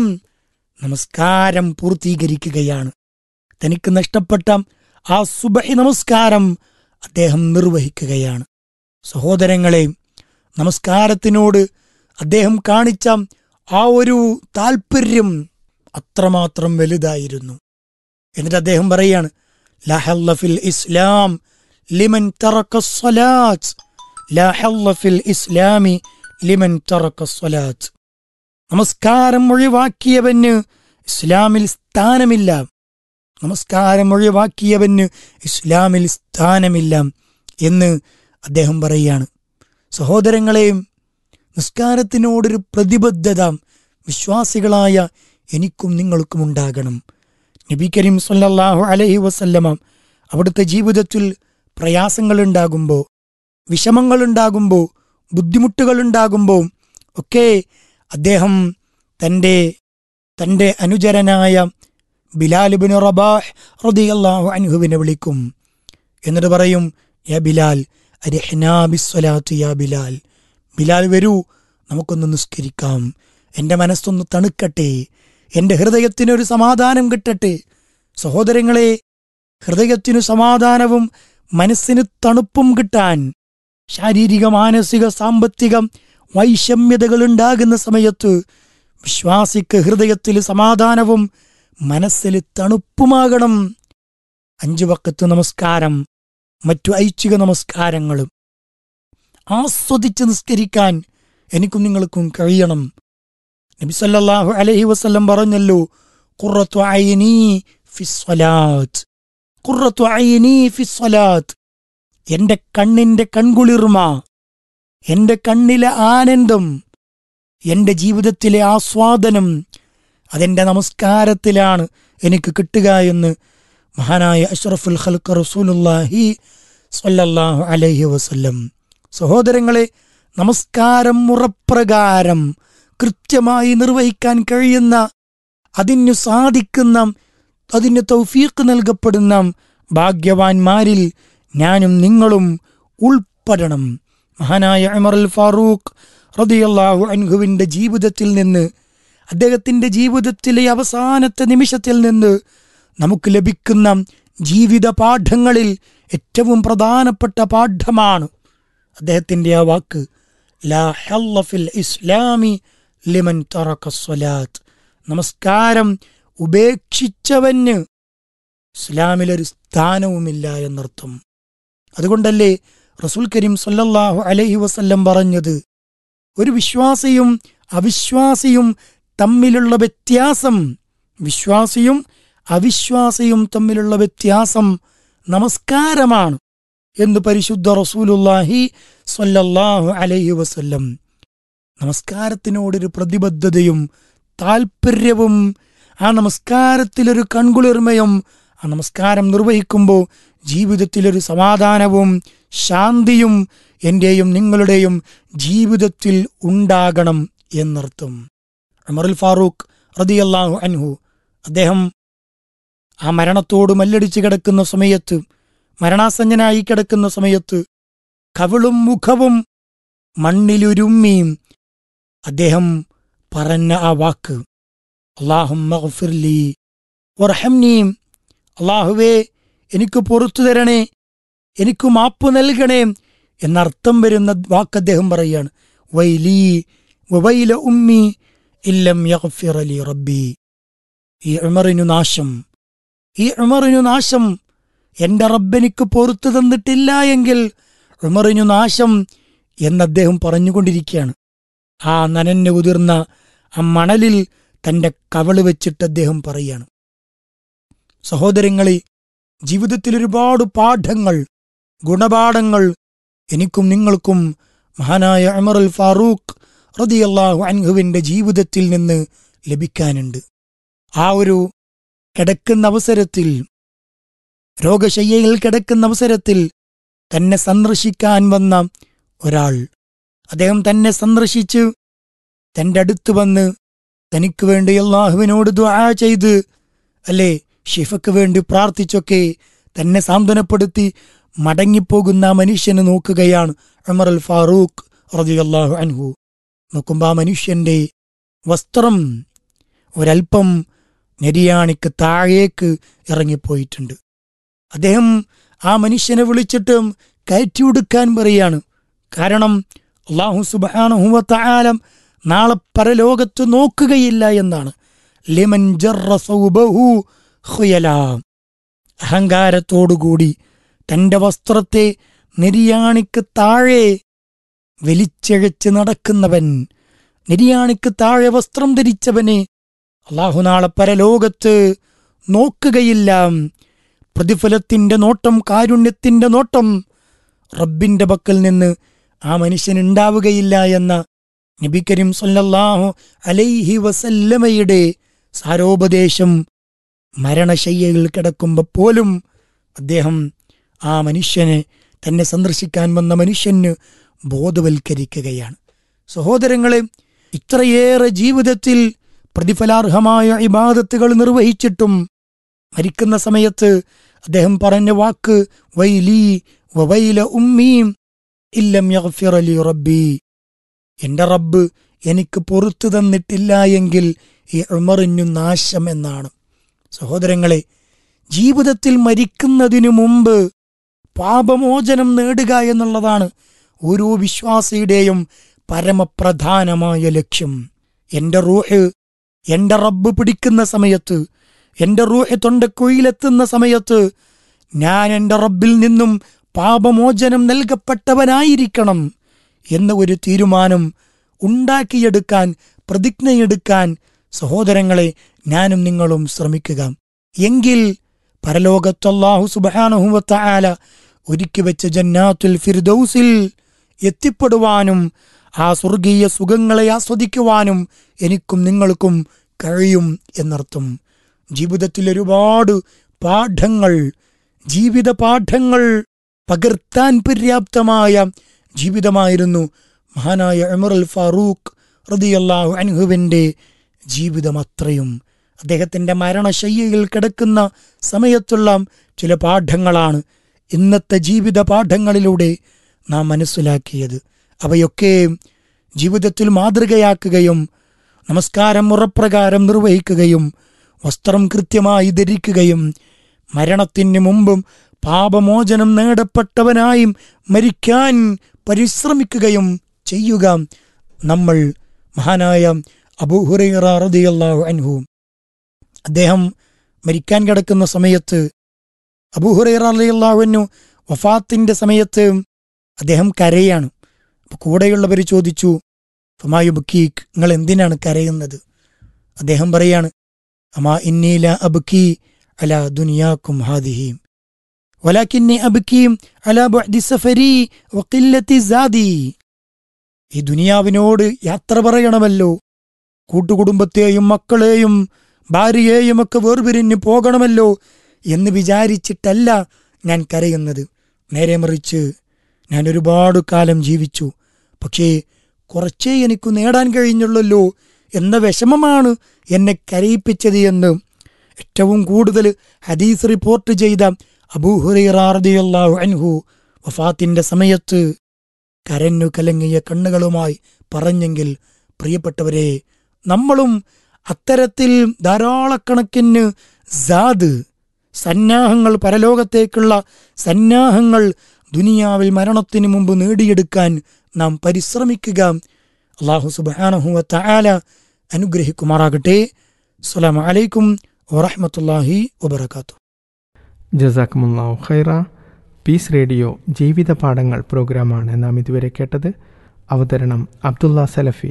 നമസ്കാരം പൂർത്തീകരിക്കുകയാണ് തനിക്ക് നഷ്ടപ്പെട്ട ആ സുബഹി നമസ്കാരം അദ്ദേഹം നിർവഹിക്കുകയാണ് സഹോദരങ്ങളെ നമസ്കാരത്തിനോട് അദ്ദേഹം കാണിച്ച ആ ഒരു താല്പര്യം അത്രമാത്രം വലുതായിരുന്നു എന്നിട്ട് അദ്ദേഹം പറയാണ് ലാ ഹല്ല ഫിൽ ഇസ്ലാം ലിമൻ തറക്ക സ്വലാത്ത് ലാ ഹല്ല ഫിൽ ഇസ്ലാമി ലിമൻ തറക്ക സ്വലാത്ത് നമസ്കാരം ഒഴിവാക്കിയവന് ഇസ്ലാമിൽ സ്ഥാനമില്ല നമസ്കാരം ഒഴിവാക്കിയവന് ഇസ്ലാമിൽ സ്ഥാനമില്ല എന്ന് അദ്ദേഹം പറയുകയാണ് സഹോദരങ്ങളെയും നിസ്കാരത്തിനോടൊരു പ്രതിബദ്ധത വിശ്വാസികളായ എനിക്കും നിങ്ങൾക്കും ഉണ്ടാകണം നബി കരീം സല്ലല്ലാഹു അലൈഹി വസല്ലമ അവിടുത്തെ ജീവിതത്തിൽ പ്രയാസങ്ങളുണ്ടാകുമ്പോൾ വിഷമങ്ങളുണ്ടാകുമ്പോൾ ബുദ്ധിമുട്ടുകളുണ്ടാകുമ്പോൾ ഒക്കെ അദ്ദേഹം തൻ്റെ തൻ്റെ അനുചരനായ ബിലാലിബിന് റബാഹ് റളിയല്ലാഹു അൻഹുവിനെ വിളിക്കും എന്നിട്ട് പറയും യാ ബിലാൽ അരിഹ്നാ ബിസ്വലാത്ത് യാ ബിലാൽ ബിലാൽ വരൂ നമുക്കൊന്ന് നിസ്കരിക്കാം എൻ്റെ മനസ്സൊന്ന് തണുക്കട്ടെ എൻ്റെ ഹൃദയത്തിനൊരു സമാധാനം കിട്ടട്ടെ സഹോദരങ്ങളെ ഹൃദയത്തിനു സമാധാനവും മനസ്സിന് തണുപ്പും കിട്ടാൻ ശാരീരിക മാനസിക സാമ്പത്തിക വൈഷമ്യതകൾ ഉണ്ടാകുന്ന സമയത്ത് വിശ്വാസിക്ക് ഹൃദയത്തിൽ സമാധാനവും മനസ്സിൽ തണുപ്പുമാകണം അഞ്ചു വക്കത്ത് നമസ്കാരം മറ്റു ഐച്ഛിക നമസ്കാരങ്ങളും ആസ്വദിച്ച് നിസ്കരിക്കാൻ എനിക്കും നിങ്ങൾക്കും കഴിയണം നബി സല്ലല്ലാഹു അലൈഹി വസല്ലം പറഞ്ഞല്ലോ ഖുറത്തു ഐനി ഫിസ്വലാത്ത് ഖുറത്തു ഐനി ഫിസ്വലാത്ത് എന്റെ കണ്ണിന്റെ കൺകുളിർമ എന്റെ കണ്ണിലെ ആനന്ദം എന്റെ ജീവിതത്തിലെ ആസ്വാദനം അതെന്റെ നമസ്കാരത്തിലാണ് എനിക്ക് കിട്ടുക എന്ന് മഹാനായ അഷ്റഫുൽ ഖൽഖ് റസൂലുള്ളാഹി സ്വല്ലല്ലാഹു അലൈഹി വസല്ലം സഹോദരങ്ങളെ നമസ്കാരം മുറപ്രകാരം കൃത്യമായി നിർവഹിക്കാൻ കഴിയുന്ന അതിനു സാധിക്കുന്ന അതിന് തൗഫീഖ് നൽകപ്പെടുന്ന ഭാഗ്യവാന്മാരിൽ ഞാനും നിങ്ങളും ഉൾപ്പെടണം മഹാനായ അമറുൽ ഫാറൂഖ് റദിയല്ലാഹു അൻഹുവിൻ്റെ ജീവിതത്തിൽ നിന്ന് അദ്ദേഹത്തിൻ്റെ ജീവിതത്തിലെ അവസാനത്തെ നിമിഷത്തിൽ നിന്ന് നമുക്ക് ലഭിക്കുന്ന ജീവിത പാഠങ്ങളിൽ ഏറ്റവും പ്രധാനപ്പെട്ട പാഠമാണ് അദ്ദേഹത്തിൻ്റെ ആ വാക്ക് ലാ ഹല്ല ഫിൽ ഇസ്ലാമി ലിമൻ തറക സ്വലാത്ത് നമസ്കാരം ഉപേക്ഷിച്ചവന് ഇസ്ലാമിലൊരു സ്ഥാനവുമില്ല എന്നർത്ഥം അതുകൊണ്ടല്ലേ റസൂൽ കരീം സല്ലല്ലാഹു അലൈഹി വസല്ലം പറഞ്ഞത് ഒരു വിശ്വാസിയും അവിശ്വാസിയും തമ്മിലുള്ള വ്യത്യാസം വിശ്വാസിയും അവിശ്വാസിയും തമ്മിലുള്ള വ്യത്യാസം നമസ്കാരമാണ് എന്ന് പരിശുദ്ധ റസൂലുല്ലാഹി സ്വല്ലല്ലാഹു അലൈഹി വസല്ലം നമസ്കാരത്തിനോടൊരു പ്രതിബദ്ധതയും താല്പര്യവും ആ നമസ്കാരത്തിലൊരു കൺകുളിർമയും ആ നമസ്കാരം നിർവഹിക്കുമ്പോൾ ജീവിതത്തിലൊരു സമാധാനവും ശാന്തിയും എൻ്റെയും നിങ്ങളുടെയും ജീവിതത്തിൽ ഉണ്ടാകണം എന്നർത്ഥം അമറുൽ ഫാറൂഖ് റദിയല്ലാഹു അൻഹു അദ്ദേഹം ആ മരണത്തോട് മല്ലടിച്ച് കിടക്കുന്ന സമയത്ത് മരണാസന്നനായി കിടക്കുന്ന സമയത്ത് കവിളും മുഖവും മണ്ണിലുരുമ്മിയും അദ്ദേഹം പറഞ്ഞ ആ വാക്ക് അള്ളാഹും അള്ളാഹുവേ എനിക്ക് പുറത്തു തരണേ എനിക്ക് മാപ്പ് നൽകണേ എന്നർത്ഥം വരുന്ന വാക്ക് അദ്ദേഹം പറയുകയാണ് വൈലീ വൈല ഉമ്മി ഇല്ലം യഗ്ഫിർ ലി റബ്ബി ഈ ഉമറിനു നാശം ഈ ഉമറിനു നാശം എന്റെ റബ്ബെനിക്ക് പുറത്തു തന്നിട്ടില്ല എങ്കിൽ ഉമറിനു നാശം എന്ന് അദ്ദേഹം പറഞ്ഞുകൊണ്ടിരിക്കുകയാണ് ആ നനഞ്ഞു ഉതിർന്ന ആ മണലിൽ തന്റെ കവള് വെച്ചിട്ട് അദ്ദേഹം പറയുകയാണ് സഹോദരങ്ങളെ ജീവിതത്തിൽ ഒരുപാട് പാഠങ്ങൾ ഗുണപാഠങ്ങൾ എനിക്കും നിങ്ങൾക്കും മഹാനായ അമർ അൽ ഫാറൂഖ് റതിയല്ലാഹു അൻഹുവിന്റെ ജീവിതത്തിൽ നിന്ന് ലഭിക്കാനുണ്ട് ആ ഒരു കിടക്കുന്ന അവസരത്തിൽ രോഗശയ്യയിൽ കിടക്കുന്ന അവസരത്തിൽ തന്നെ സന്ദർശിക്കാൻ വന്ന ഒരാൾ അദ്ദേഹം തന്നെ സന്ദർശിച്ച് തന്റെ അടുത്ത് വന്ന് തനിക്ക് വേണ്ടി അള്ളാഹുവിനോട് ദുആ ചെയ്ത് അല്ലേ ഷിഫക്ക് വേണ്ടി പ്രാർത്ഥിച്ചൊക്കെ തന്നെ സാന്ത്വനപ്പെടുത്തി മടങ്ങിപ്പോകുന്ന ആ മനുഷ്യനെ നോക്കുകയാണ് ഉമർ അൽ ഫാറൂഖ് റളിയല്ലാഹു അൻഹു നോക്കുമ്പോൾ ആ മനുഷ്യന്റെ വസ്ത്രം ഒരൽപ്പം നെരിയാണിക്ക് താഴേക്ക് ഇറങ്ങിപ്പോയിട്ടുണ്ട് അദ്ദേഹം ആ മനുഷ്യനെ വിളിച്ചിട്ട് കയറ്റി ഉടുക്കാൻ പറയാണ് കാരണം അള്ളാഹു സുബാനുഹുവത്തായാലും നാളെ പരലോകത്ത് നോക്കുകയില്ല എന്നാണ് ലിമൻ ജറ സൗബഹു ഖുയലാ. അഹങ്കാരത്തോടുകൂടി തന്റെ വസ്ത്രത്തെ നെരിയാണിക്ക് താഴെ വലിച്ചഴച്ച് നടക്കുന്നവൻ നെരിയാണിക്ക് താഴെ വസ്ത്രം ധരിച്ചവനെ അള്ളാഹു നാളെ പരലോകത്ത് നോക്കുകയില്ല പ്രതിഫലത്തിന്റെ നോട്ടം കാരുണ്യത്തിന്റെ നോട്ടം റബ്ബിന്റെ പക്കൽ നിന്ന് ആ മനുഷ്യൻ ഉണ്ടാവുകയില്ല എന്ന നബി കരീം സല്ലല്ലാഹു അലൈഹി വസല്ലമയുടെ സാരോപദേശം മരണശയ്യയിൽ കിടക്കുമ്പോൾ പോലും അദ്ദേഹം ആ മനുഷ്യനെ തന്നെ സന്ദർശിക്കാൻ വന്ന മനുഷ്യന് ബോധവൽക്കരിക്കുകയാണ് സഹോദരങ്ങളെ ഇത്രയേറെ ജീവിതത്തിൽ പ്രതിഫലാർഹമായ ഇബാദത്തുകൾ നിർവഹിച്ചിട്ടും മരിക്കുന്ന സമയത്ത് അദ്ദേഹം പറഞ്ഞ വാക്ക് വൈലി വൈല ഉമ്മീം ഇല്ലം യഗ്ഫിറ ലി റബ്ബി എന്റെ റബ്ബ് എനിക്ക് പൊറത്തു തന്നിട്ടില്ല എങ്കിൽ ഈ ഉമറിനു നാശം എന്നാണ് സഹോദരങ്ങളെ ജീവിതത്തിൽ മരിക്കുന്നതിനു മുമ്പ് പാപമോചനം നേടുക എന്നുള്ളതാണ് ഓരോ വിശ്വാസിയുടെയും പരമപ്രധാനമായ ലക്ഷ്യം എന്റെ റൂഹ് എന്റെ റബ്ബ് പിടിക്കുന്ന സമയത്ത് എന്റെ റൂഹ് തൊണ്ടക്കുഴിയിലെത്തുന്ന സമയത്ത് ഞാൻ എന്റെ റബ്ബിൽ നിന്നും പാപമോചനം നൽകപ്പെട്ടവനായിരിക്കണം എന്ന ഒരു തീരുമാനം ഉണ്ടാക്കിയെടുക്കാൻ പ്രതിജ്ഞയെടുക്കാൻ സഹോദരങ്ങളെ ഞാനും നിങ്ങളും ശ്രമിക്കുക എങ്കിൽ പരലോകത്തല്ലാഹു സുബാനുഹുവത്തായാല ഒരുക്കി വെച്ച ജന്നാത്തുൽ ഫിർദൌസിൽ എത്തിപ്പെടുവാനും ആ സ്വർഗീയ സുഖങ്ങളെ ആസ്വദിക്കുവാനും എനിക്കും നിങ്ങൾക്കും കഴിയും എന്നർത്ഥം ജീവിതത്തിൽ ഒരുപാട് പാഠങ്ങൾ ജീവിത പാഠങ്ങൾ പകർത്താൻ പര്യാപ്തമായ ജീവിതമായിരുന്നു മഹാനായ ഉമർ അൽ ഫാറൂഖ് റതിയല്ലാഹു അൻഹുവിൻ്റെ ജീവിതം അത്രയും അദ്ദേഹത്തിൻ്റെ മരണശയ്യയിൽ കിടക്കുന്ന സമയത്തുള്ള ചില പാഠങ്ങളാണ് ഇന്നത്തെ ജീവിത പാഠങ്ങളിലൂടെ നാം മനസ്സിലാക്കിയത് അവയൊക്കെ ജീവിതത്തിൽ മാതൃകയാക്കുകയും നമസ്കാരം മുറപ്രകാരം നിർവഹിക്കുകയും വസ്ത്രം കൃത്യമായി ധരിക്കുകയും മരണത്തിന് മുമ്പും പാപമോചനം നേടപ്പെട്ടവനായും മരിക്കാൻ പരിശ്രമിക്കുകയും ചെയ്യുക നമ്മൾ മഹാനായ അബൂഹുറൈറ റളിയല്ലാഹു അൻഹു അദ്ദേഹം മരിക്കാൻ കിടക്കുന്ന സമയത്ത് അബൂഹുറൈറ റളിയല്ലാഹു അൻഹു വഫാത്തിന്റെ സമയത്ത് അദ്ദേഹം കരയാണ് അപ്പൊ കൂടെയുള്ളവർ ചോദിച്ചു ഫമായു ബുക്കീക്ക് നിങ്ങൾ എന്തിനാണ് കരയുന്നത് അദ്ദേഹം പറയാണ് അമാ ഇന്നീല അബുക്കി അല ദുനിയാക്കും ഹാദിഹീം വലാക്കിന്നി അബുക്കീം അല ബുഅദി സഫരി വഖില്ലത്തി സാദി ഈ ദുനിയാവിനോട് യാത്ര പറയണമല്ലോ കൂട്ടുകുടുംബത്തെയും മക്കളെയും ഭാര്യയെയും ഒക്കെ വേർപിരിഞ്ഞ് പോകണമല്ലോ എന്ന് വിചാരിച്ചിട്ടല്ല ഞാൻ കരയുന്നത് നേരെ മറിച്ച് ഞാൻ ഒരുപാട് കാലം ജീവിച്ചു പക്ഷേ കുറച്ചേ എനിക്ക് നേടാൻ കഴിഞ്ഞുള്ളല്ലോ എന്ന വിഷമമാണ് എന്നെ കരയിപ്പിച്ചത് എന്ന് ഏറ്റവും കൂടുതൽ ഹദീസ് റിപ്പോർട്ട് ചെയ്ത അബൂഹുറൈറാർദിയല്ലാഹു അൻഹു വഫാത്തിന്റെ സമയത്ത് കരഞ്ഞു കലങ്ങിയ കണ്ണുകളുമായി പറഞ്ഞെങ്കിൽ പ്രിയപ്പെട്ടവരെ നമ്മളും അത്തരത്തിൽ ധാരാളക്കണക്കിന് സാദ് സന്നാഹങ്ങൾ പരലോകത്തേക്കുള്ള സന്നാഹങ്ങൾ ദുനിയാവിൽ മരണത്തിന് മുമ്പ് നേടിയെടുക്കാൻ നാം പരിശ്രമിക്കുക അള്ളാഹു സുബാനഹുവ തആല അനുഗ്രഹിക്കുമാറാകട്ടെ അസ്സലാമു അലൈക്കും വറഹ്മത്തുള്ളാഹി വബറകാതുഹു ജസാക്കുമുല്ലാഹു ഖൈറ പീസ് റേഡിയോ ജീവിത പാഠങ്ങൾ പ്രോഗ്രാമാണ് നാം ഇതുവരെ കേട്ടത് അവതരണം അബ്ദുള്ള സലഫി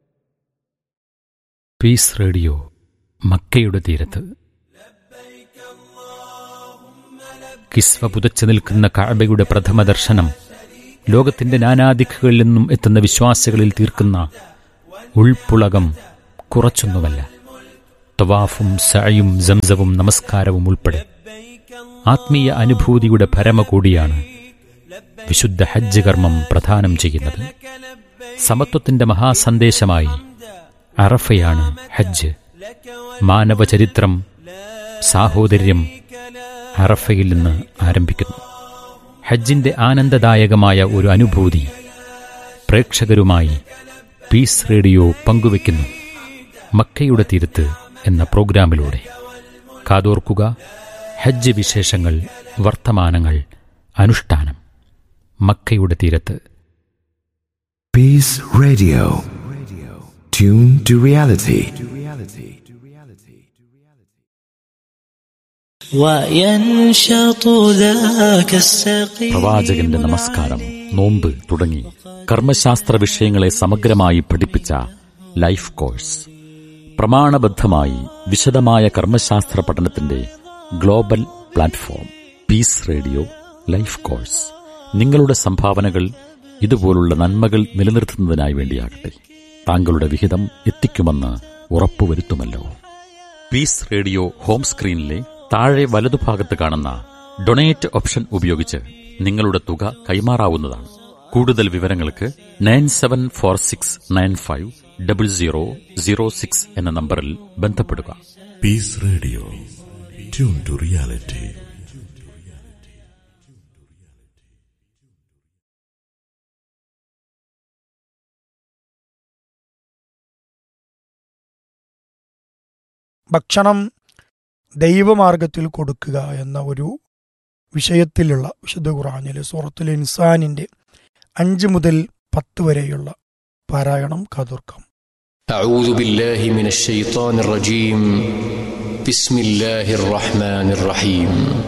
പീസ് റേഡിയോ മക്കയുടെ തീരത്ത് കിസ്വ പുതച്ചു നിൽക്കുന്ന കഅബയുടെ പ്രഥമ ദർശനം ലോകത്തിന്റെ നാനാദിക്കുകളിൽ നിന്നും എത്തുന്ന വിശ്വാസികളിൽ തീർക്കുന്ന ഉൾപ്പുളകം കുറച്ചൊന്നുമല്ല തവാഫും സഅയും സംസവും നമസ്കാരവും ഉൾപ്പെടെ ആത്മീയ അനുഭൂതിയുടെ പരമകൂടിയാണ് വിശുദ്ധ ഹജ്ജ് കർമ്മം പ്രദാനം ചെയ്യുന്നത് സമത്വത്തിന്റെ മഹാസന്ദേശമായി അറഫയാണ് ഹജ്ജ് മാനവചരിത്രം സാഹോദര്യം അറഫയിൽ നിന്ന് ആരംഭിക്കുന്നു ഹജ്ജിന്റെ ആനന്ദദായകമായ ഒരു അനുഭൂതി പ്രേക്ഷകരുമായി പീസ് റേഡിയോ പങ്കുവെക്കുന്നു മക്കയുടെ തീരത്ത് എന്ന പ്രോഗ്രാമിലൂടെ കാതോർക്കുക ഹജ്ജ് വിശേഷങ്ങൾ വർത്തമാനങ്ങൾ അനുഷ്ഠാനം മക്കയുടെ തീരത്ത് Peace Radio. Tune to reality. وينشط ذاك السقيم പ്രവാചകന്റെ നമസ്കാരം നോമ്പ് തുടങ്ങി കർമ്മശാസ്ത്ര വിഷയങ്ങളെ സമഗ്രമായി പഠിപ്പിച്ച ലൈഫ് കോഴ്സ് പ്രമാണബദ്ധമായി വിശദമായ കർമ്മശാസ്ത്ര പഠനത്തിന്റെ global platform peace radio life course നിങ്ങളുടെ സംഭാവനകൾ ഇതുപോലുള്ള നന്മകൾ നിലനിർത്തുന്നതിനായി വേണ്ടിയാകട്ടെ താങ്കളുടെ വിഹിതം എത്തിക്കുമെന്ന് ഉറപ്പുവരുത്തുമല്ലോ പീസ് റേഡിയോ ഹോം സ്ക്രീനിലെ താഴെ വലതുഭാഗത്ത് കാണുന്ന ഡൊണേറ്റ് ഓപ്ഷൻ ഉപയോഗിച്ച് നിങ്ങളുടെ തുക കൈമാറാവുന്നതാണ് കൂടുതൽ വിവരങ്ങൾക്ക് nine seven four six nine five double zero zero six എന്ന നമ്പറിൽ ബന്ധപ്പെടുക Peace Radio. Tune to reality. ഭക്ഷണം ദൈവമാർഗത്തിൽ കൊടുക്കുക എന്ന ഒരു വിഷയത്തിലുള്ള വിശുദ്ധ ഖുറാനിലെ സൂറത്തുൽ ഇൻസാനിന്റെ അഞ്ച് മുതൽ പത്ത് വരെയുള്ള പാരായണം കാതോർക്കാം أعوذ بالله من الشيطان الرجيم بسم الله الرحمن الرحيم